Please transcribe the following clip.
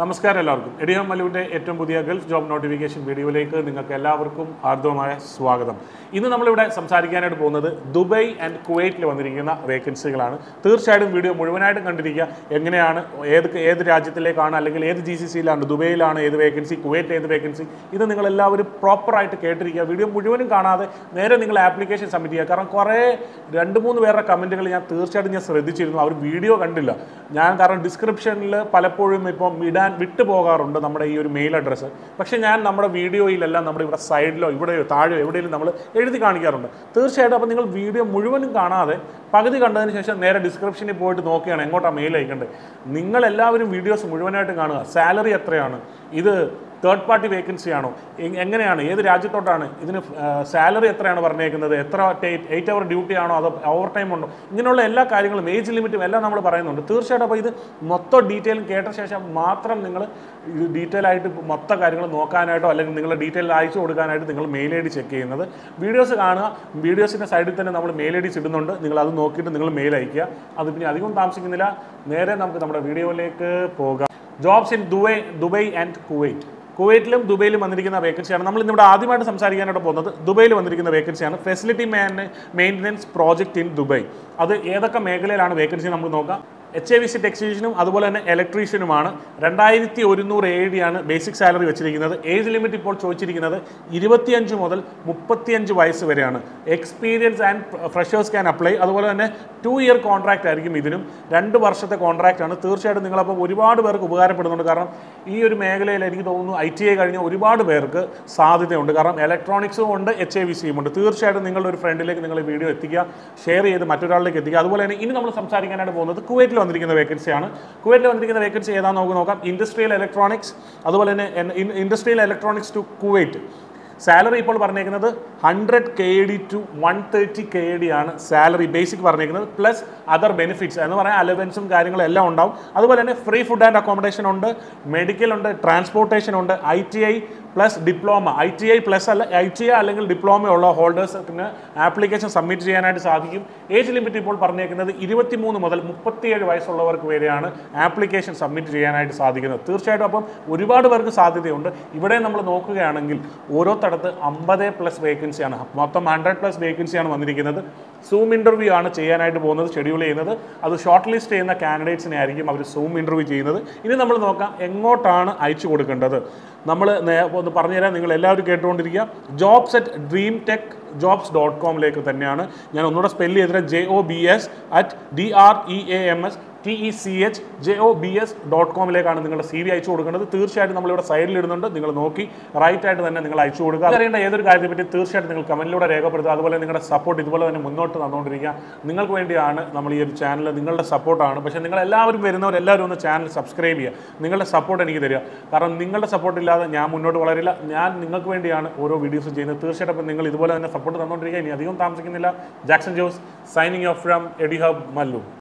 നമസ്കാരം എല്ലാവർക്കും എഡിഹം മലുവിൻ്റെ ഏറ്റവും പുതിയ ഗൾഫ് ജോബ് നോട്ടിഫിക്കേഷൻ വീഡിയോയിലേക്ക് നിങ്ങൾക്ക് എല്ലാവർക്കും ഹാർദവമായ സ്വാഗതം ഇന്ന് നമ്മളിവിടെ സംസാരിക്കാനായിട്ട് പോകുന്നത് ദുബൈ ആൻഡ് കുവൈറ്റിൽ വന്നിരിക്കുന്ന വേക്കൻസികളാണ് തീർച്ചയായിട്ടും വീഡിയോ മുഴുവനായിട്ടും കണ്ടിരിക്കുക എങ്ങനെയാണ് ഏത് ഏത് രാജ്യത്തിലേക്കാണ് അല്ലെങ്കിൽ ഏത് ജി സി സിയിലാണ് ദുബൈയിലാണ് ഏത് വേക്കൻസി കുവൈറ്റിൽ ഏത് വേക്കൻസി ഇത് നിങ്ങൾ എല്ലാവരും പ്രോപ്പറായിട്ട് കേട്ടിരിക്കുക വീഡിയോ മുഴുവനും കാണാതെ നേരെ നിങ്ങൾ ആപ്ലിക്കേഷൻ സബ്മിറ്റ് ചെയ്യുക കാരണം കുറേ രണ്ട് മൂന്ന് പേരുടെ കമൻറ്റുകൾ ഞാൻ തീർച്ചയായിട്ടും ഞാൻ ശ്രദ്ധിച്ചിരുന്നു അവർ വീഡിയോ കണ്ടില്ല ഞാൻ കാരണം ഡിസ്ക്രിപ്ഷനിൽ പലപ്പോഴും ഇപ്പം ഇടാൻ വിട്ടു പോകാറുണ്ട് നമ്മുടെ ഈ ഒരു മെയിൽ അഡ്രസ്സ് പക്ഷേ ഞാൻ നമ്മുടെ വീഡിയോയിലെല്ലാം നമ്മുടെ ഇവിടെ സൈഡിലോ ഇവിടെയോ താഴെയോ എവിടെയെങ്കിലും നമ്മൾ എഴുതി കാണിക്കാറുണ്ട് തീർച്ചയായിട്ടും അപ്പോൾ നിങ്ങൾ വീഡിയോ മുഴുവനും കാണാതെ പകുതി കണ്ടതിന് ശേഷം നേരെ ഡിസ്ക്രിപ്ഷനിൽ പോയിട്ട് നോക്കുകയാണ് എങ്ങോട്ടാണ് മെയിൽ അയക്കേണ്ടത് നിങ്ങൾ എല്ലാവരും വീഡിയോസ് മുഴുവനായിട്ട് കാണുക സാലറി എത്രയാണ് ഇത് തേർഡ് പാർട്ടി വേക്കൻസി ആണോ എ- എങ്ങനെയാണ് ഏത് രാജ്യത്തോട്ടാണ് ഇതിന് സാലറി എത്രയാണ് പറഞ്ഞേക്കുന്നത് എത്ര എയ്റ്റ് അവർ ഡ്യൂട്ടി ആണോ അതോ ഓവർ ടൈം ഉണ്ടോ ഇങ്ങനെയുള്ള എല്ലാ കാര്യങ്ങളും ഏജ് ലിമിറ്റും എല്ലാം നമ്മൾ പറയുന്നുണ്ട് തീർച്ചയായിട്ടും അപ്പോൾ ഇത് മൊത്തം ഡീറ്റെയിലും കേട്ട ശേഷം മാത്രം നിങ്ങൾ ഇത് ഡീറ്റെയിൽ ആയിട്ട് മൊത്തം കാര്യങ്ങൾ നോക്കാനായിട്ടോ അല്ലെങ്കിൽ നിങ്ങളുടെ ഡീറ്റെയിൽ അയച്ചു കൊടുക്കാനായിട്ട് നിങ്ങൾ മെയിൽ ഐ ഡി ചെക്ക് ചെയ്യുന്നത് വീഡിയോസ് കാണുക വീഡിയോസിൻ്റെ സൈഡിൽ തന്നെ നമ്മൾ മെയിൽ ഐ ഡി ഇടുന്നുണ്ട് നിങ്ങൾ അത് നോക്കിയിട്ട് നിങ്ങൾ മെയിൽ അയക്കുക അത് പിന്നെ അധികം താമസിക്കുന്നില്ല നേരെ നമുക്ക് നമ്മുടെ വീഡിയോയിലേക്ക് പോകാം jobs in Dubai Dubai and Kuwait കുവൈറ്റിലും ദുബൈയിലും വന്നിരിക്കുന്ന വേക്കൻസിയാണ് നമ്മൾ ഇന്നിവിടെ ആദ്യമായിട്ട് സംസാരിക്കാനായിട്ട് പോകുന്നത് ദുബൈയിൽ വന്നിരിക്കുന്ന വേക്കൻസിയാണ് facility maintenance project in Dubai അത് ഏതൊക്കെ മേഖലയിലാണ് വേക്കൻസി നമുക്ക് നോക്കാം എച്ച് എ വി സി ടെക്നീഷ്യനും അതുപോലെ തന്നെ ഇലക്ട്രീഷ്യനുമാണ് രണ്ടായിരത്തി ഒരുന്നൂറ് എ ഡിയാണ് ബേസിക് സാലറി വെച്ചിരിക്കുന്നത് ഏജ് ലിമിറ്റ് ഇപ്പോൾ ചോദിച്ചിരിക്കുന്നത് ഇരുപത്തിയഞ്ച് മുതൽ മുപ്പത്തിയഞ്ച് വയസ്സ് വരെയാണ് experience and freshers can apply അതുപോലെ തന്നെ ടു ഇയർ കോൺട്രാക്റ്റ് ആയിരിക്കും ഇതിനും രണ്ട് വർഷത്തെ കോൺട്രാക്റ്റ് ആണ് തീർച്ചയായിട്ടും നിങ്ങളപ്പോൾ ഒരുപാട് പേർക്ക് ഉപകാരപ്പെടുന്നുണ്ട് കാരണം ഈ ഒരു മേഖലയിൽ എനിക്ക് തോന്നുന്നു ഐ ടി ഐ കഴിഞ്ഞ ഒരുപാട് പേർക്ക് സാധ്യതയുണ്ട് കാരണം ഇലക്ട്രോണിക്സും ഉണ്ട് എച്ച് ഐ വി സിയും ഉണ്ട് തീർച്ചയായിട്ടും നിങ്ങളുടെ ഒരു ഫ്രണ്ടിലേക്ക് നിങ്ങൾ ഈ വീഡിയോ എത്തിക്കുക ഷെയർ ചെയ്ത് മറ്റൊരാളിലേക്ക് എത്തിക്കുക അതുപോലെ തന്നെ ഇനി നമ്മൾ സംസാരിക്കാനായിട്ട് പോകുന്നത് കുവൈറ്റിൽ വന്നിരിക്കുന്ന വേക്കൻസിയാണ് കുവൈറ്റിൽ വന്നിരിക്കുന്ന വേക്കൻസി ഏതാണെന്ന് നമുക്ക് നോക്കാം ഇൻഡസ്ട്രിയൽ ഇലക്ട്രോണിക്സ് അതുപോലെ തന്നെ industrial electronics to Kuwait salary ഇപ്പോൾ പറഞ്ഞേക്കുന്നത് hundred K D to one thirty K D ആണ് സാലറി ബേസിക് പറഞ്ഞേക്കുന്നത് പ്ലസ് അതർ ബെനിഫിറ്റ്സ് എന്ന് പറയാൻ അലവൻസും കാര്യങ്ങളും എല്ലാം ഉണ്ടാവും അതുപോലെ തന്നെ ഫ്രീ ഫുഡ് ആൻഡ് അക്കോമഡേഷൻ ഉണ്ട് മെഡിക്കൽ ഉണ്ട് ട്രാൻസ്പോർട്ടേഷൻ ഉണ്ട് I T I plus diploma I T I plus അല്ല ഐ ടി ഐ അല്ലെങ്കിൽ ഡിപ്ലോമ ഉള്ള ഹോൾഡേഴ്സിന് ആപ്ലിക്കേഷൻ സബ്മിറ്റ് ചെയ്യാനായിട്ട് സാധിക്കും ഏജ് ലിമിറ്റ് ഇപ്പോൾ പറഞ്ഞേക്കുന്നത് ഇരുപത്തിമൂന്ന് മുതൽ മുപ്പത്തിയേഴ് വയസ്സുള്ളവർക്ക് വരെയാണ് ആപ്ലിക്കേഷൻ സബ്മിറ്റ് ചെയ്യാനായിട്ട് സാധിക്കുന്നത് തീർച്ചയായിട്ടും അപ്പം ഒരുപാട് പേർക്ക് സാധ്യതയുണ്ട് ഇവിടെ നമ്മൾ നോക്കുകയാണെങ്കിൽ ഓരോ തടത്ത് അമ്പത് പ്ലസ് വേക്കൻസിയാണ് മൊത്തം ഹൺഡ്രഡ് പ്ലസ് വേക്കൻസിയാണ് വന്നിരിക്കുന്നത് സൂം ഇൻ്റർവ്യൂ ആണ് ചെയ്യാനായിട്ട് പോകുന്നത് ഷെഡ്യൂൾ ചെയ്യുന്നത് അത് ഷോർട്ട് ലിസ്റ്റ് ചെയ്യുന്ന കാൻഡിഡേറ്റ്സിനെ ആയിരിക്കും അവർ സൂം ഇൻ്റർവ്യൂ ചെയ്യുന്നത് ഇനി നമ്മൾ നോക്കാം എങ്ങോട്ടാണ് അയച്ചു കൊടുക്കേണ്ടത് നമ്മൾ ഒന്ന് പറഞ്ഞുതരാം നിങ്ങൾ എല്ലാവരും കേട്ടുകൊണ്ടിരിക്കുക jobs at dream tech jobs dot കോമിലേക്ക് തന്നെയാണ് ഞാൻ ഒന്നുകൂടെ സ്പെല്ല് ചെയ്തിട്ട് J O B S at D R E A M S T E C H J O B S dot കോമിലേക്കാണ് നിങ്ങളുടെ സി വി അയച്ചു കൊടുക്കേണ്ടത് തീർച്ചയായിട്ടും നമ്മളിവിടെ സൈഡിൽ ഇടുന്നുണ്ട് നിങ്ങൾ നോക്കി റൈറ്റ് ആയിട്ട് തന്നെ നിങ്ങൾ അയച്ചു കൊടുക്കുക അറിയേണ്ട ഏതൊരു കാര്യത്തെ പറ്റി തീർച്ചയായിട്ടും നിങ്ങൾ കമൻറ്റിലൂടെ രേഖപ്പെടുത്തുക അതുപോലെ നിങ്ങളുടെ സപ്പോർട്ട് ഇതുപോലെ തന്നെ മുന്നോട്ട് തന്നുകൊണ്ടിരിക്കുക നിങ്ങൾക്ക് വേണ്ടിയാണ് നമ്മൾ ഈ ഒരു ചാനൽ നിങ്ങളുടെ സപ്പോർട്ടാണ് പക്ഷേ നിങ്ങൾ എല്ലാവരും വരുന്നവർ എല്ലാവരും ഒന്ന് ചാനൽ സബ്സ്ക്രൈബ് ചെയ്യുക നിങ്ങളുടെ സപ്പോർട്ട് എനിക്ക് തരിക കാരണം നിങ്ങളുടെ സപ്പോർട്ട് ഇല്ലാതെ ഞാൻ മുന്നോട്ട് വളരില്ല ഞാൻ നിങ്ങൾക്ക് വേണ്ടിയാണ് ഓരോ വീഡിയോസും ചെയ്യുന്നത് തീർച്ചയായിട്ടും അപ്പം നിങ്ങൾ ഇതുപോലെ തന്നെ സപ്പോർട്ട് തന്നുകൊണ്ടിരിക്കുക ഇനി അധികം താമസിക്കുന്നില്ല Jackson Jose signing off from എഡി ഹബ് മല്ലു